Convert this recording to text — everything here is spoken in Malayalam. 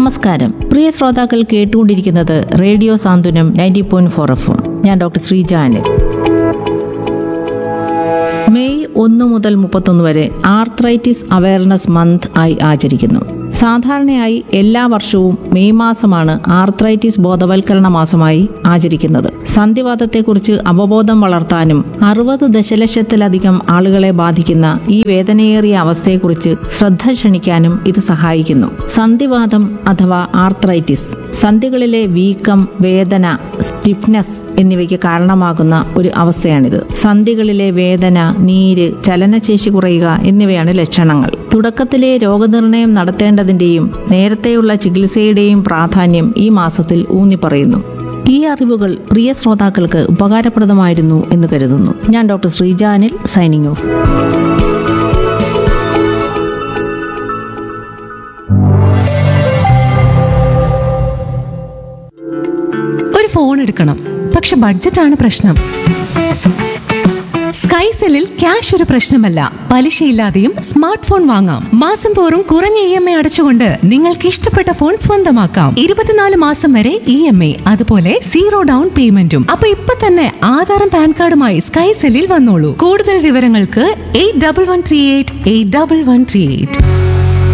നമസ്കാരം പ്രിയ ശ്രോതാക്കൾ കേട്ടുകൊണ്ടിരിക്കുന്നത് radio Santhwanam ninety point four F ഞാൻ ഡോക്ടർ ശ്രീജ അനിൽ മെയ് ഒന്ന് മുതൽ മുപ്പത്തൊന്ന് വരെ ആർത്രൈറ്റിസ് അവയർനെസ് മന്ത് ആയി ആചരിക്കുന്നു സാധാരണയായി എല്ലാ വർഷവും മെയ് മാസമാണ് ആർത്രൈറ്റിസ് ബോധവൽക്കരണ മാസമായി ആചരിക്കുന്നത് സന്ധിവാതത്തെക്കുറിച്ച് അവബോധം വളർത്താനും അറുപത് ദശലക്ഷത്തിലധികം ആളുകളെ ബാധിക്കുന്ന ഈ വേദനയേറിയ അവസ്ഥയെക്കുറിച്ച് ശ്രദ്ധ ക്ഷണിക്കാനും ഇത് സഹായിക്കുന്നു സന്ധിവാതം അഥവാ ആർത്രൈറ്റിസ് സന്ധികളിലെ വീക്കം വേദന സ്റ്റിഫ്നെസ് എന്നിവയ്ക്ക് കാരണമാകുന്ന ഒരു അവസ്ഥയാണിത് സന്ധികളിലെ വേദന നീര് ചലനശേഷി കുറയുക എന്നിവയാണ് ലക്ഷണങ്ങൾ തുടക്കത്തിലെ രോഗനിർണയം നടത്തേണ്ടതിന്റെയും നേരത്തെയുള്ള ചികിത്സയുടെയും പ്രാധാന്യം ഈ മാസത്തിൽ ഊന്നിപ്പറയുന്നു ഈ അറിവുകൾ പ്രിയ ശ്രോതാക്കൾക്ക് ഉപകാരപ്രദമായിരുന്നു എന്ന് കരുതുന്നു ഞാൻ ഡോക്ടർ ശ്രീജാനിൽ സൈനിങ് ഓഫ് ഒരു ഫോൺ എടുക്കണം പക്ഷെ ബഡ്ജറ്റാണ് പ്രശ്നം സ്കൈസെല്ലിൽ ക്യാഷ് ഒരു പ്രശ്നമല്ല പലിശയില്ലാതെയും സ്മാർട്ട് ഫോൺ വാങ്ങാം മാസം തോറും കുറഞ്ഞ ഇ എം ഐ അടച്ചുകൊണ്ട് നിങ്ങൾക്ക് ഇഷ്ടപ്പെട്ട ഫോൺ സ്വന്തമാക്കാം ഇരുപത്തിനാല് മാസം വരെ ഇ എം ഐ അതുപോലെ സീറോ ഡൗൺ പേയ്മെന്റും അപ്പൊ ഇപ്പൊ തന്നെ ആധാറും പാൻ കാർഡുമായി സ്കൈസെല്ലിൽ വന്നോളൂ കൂടുതൽ വിവരങ്ങൾക്ക് eight double one three eight eight double one three eight